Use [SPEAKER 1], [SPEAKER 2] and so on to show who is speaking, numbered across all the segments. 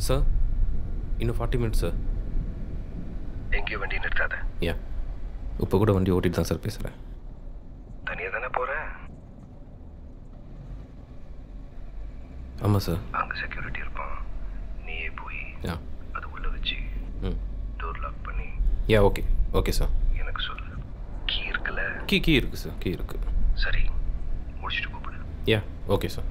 [SPEAKER 1] Sir இன்னும் forty minutes sir
[SPEAKER 2] எங்கேயும் வண்டி நிறுத்தாத
[SPEAKER 1] யா இப்போ கூட வண்டி ஓட்டிட்டு தான் சார் பேசுகிறேன்
[SPEAKER 2] தனியாக தானே போற
[SPEAKER 1] ஆமாம் சார்
[SPEAKER 2] அங்கே செக்யூரிட்டி இருப்பான் நீயே போய்
[SPEAKER 1] யா
[SPEAKER 2] அது உள்ள வச்சு
[SPEAKER 1] ம்
[SPEAKER 2] டோர் லாக் பண்ணி
[SPEAKER 1] யா ஓகே ஓகே சார்
[SPEAKER 2] எனக்கு சொல்லு கீ இருக்குல்ல
[SPEAKER 1] கீ கீ இருக்குது சார் கீ இருக்குது
[SPEAKER 2] சரி முடிச்சுட்டு கூப்பிடு
[SPEAKER 1] யா ஓகே சார்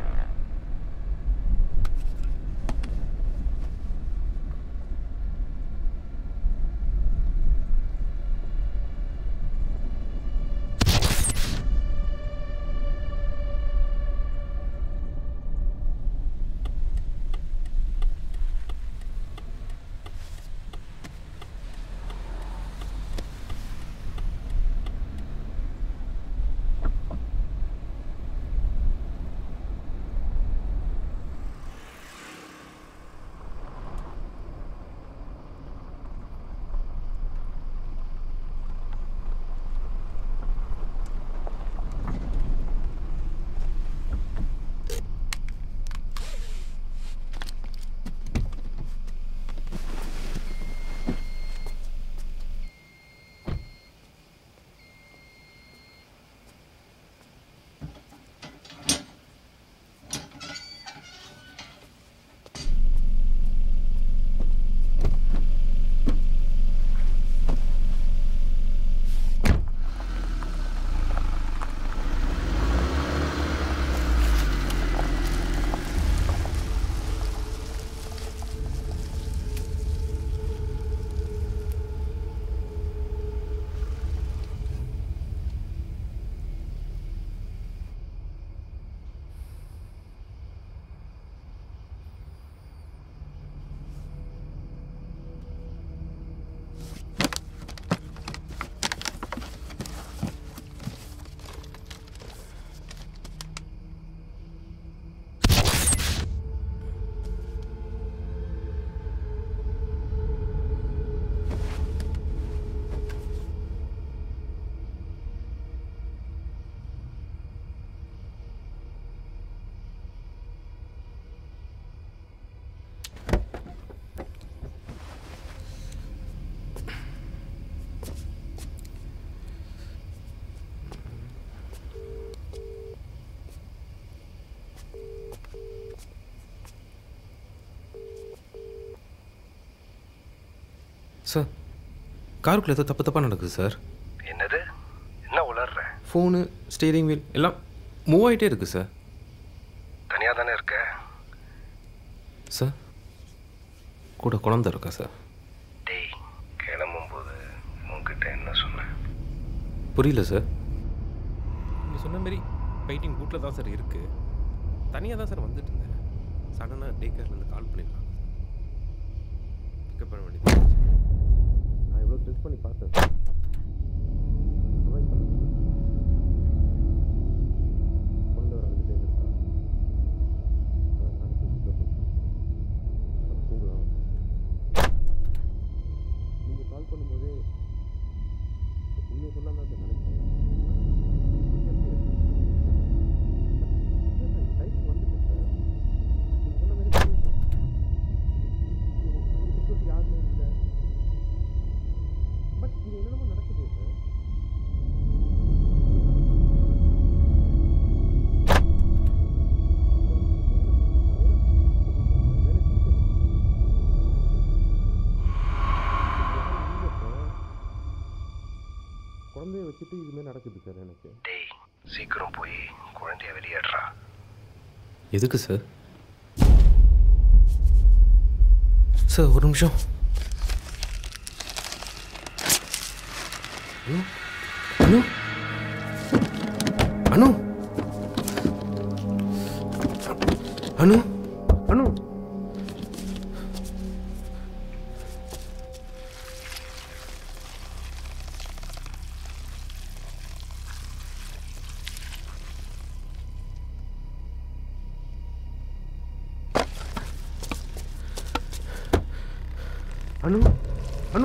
[SPEAKER 1] சார் காருக்குள்ள ஏதோ தப்பு தப்பாக நடக்குது சார்
[SPEAKER 2] என்னது என்ன உளர்ற
[SPEAKER 1] ஃபோனு ஸ்டீரிங் வீல் எல்லாம் மூவ் ஆகிட்டே இருக்குது சார்
[SPEAKER 2] தனியாக தானே இருக்க
[SPEAKER 1] சார் கூட குழந்த இருக்கா சார்
[SPEAKER 2] டேய் கிளம்பும்போது உன்கிட்ட என்ன சொன்னேன்
[SPEAKER 1] புரியல சார் நீங்கள் சொன்ன மாதிரி வெயிட்டிங் பூட்டில் தான் சார் இருக்குது தனியாக தான் சார் வந்துட்டு இருந்தேன் சடனாக டே கேர்லேருந்து கால் பண்ணியிருக்காங்க பிக்கப் பண்ண வேண்டியது நான் எவ்வளோ டெஸ்ட் பண்ணி பார்த்தேன் சார் avoid பண்ணுங்க. குழந்தை வேற அழுதுட்டே இருந்திருக்கா. அதான் நானே போய் pick up பண்ணிட்டேன். அவ தூங்குறான். நீங்க கால் பண்ணும்போதே உண்மையை சொல்லாம தான் சார் நினைச்சேன் எப்படி இருக்கு? சார், நான் டைம் வந்துட்டேன் சார் நீங்க சொன்ன மாதிரி பண்ணிட்டேன். இங்க security யாருமே இல்லை பட் இங்க என்னென்னமோ நடக்குது சார் குழந்தைய வச்சுட்டு இதுமாரி நடக்குது சார் எனக்கு
[SPEAKER 2] டேய் சீக்கிரம் போய் குழந்தைய வெளியேடுறா
[SPEAKER 1] எதுக்கு சார் சார் ஒரு நிமிஷம் அனு அனு அனு அனு அனு அனு அனு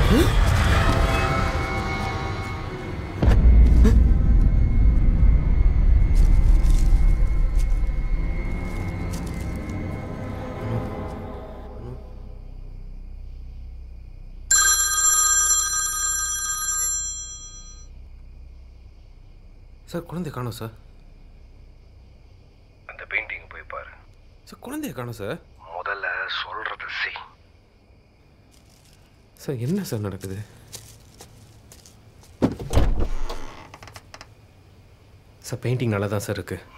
[SPEAKER 1] சார் குழந்தைய காணோம் சார்
[SPEAKER 2] அந்த பெயிண்டிங் போய் பாரு
[SPEAKER 1] சார் குழந்தைய காணோம் சார்
[SPEAKER 2] முதல்ல சொல்றத செய்
[SPEAKER 1] சார் என்ன சார் நடக்குது சார் பெயிண்டிங் நல்லா தான் சார் இருக்குது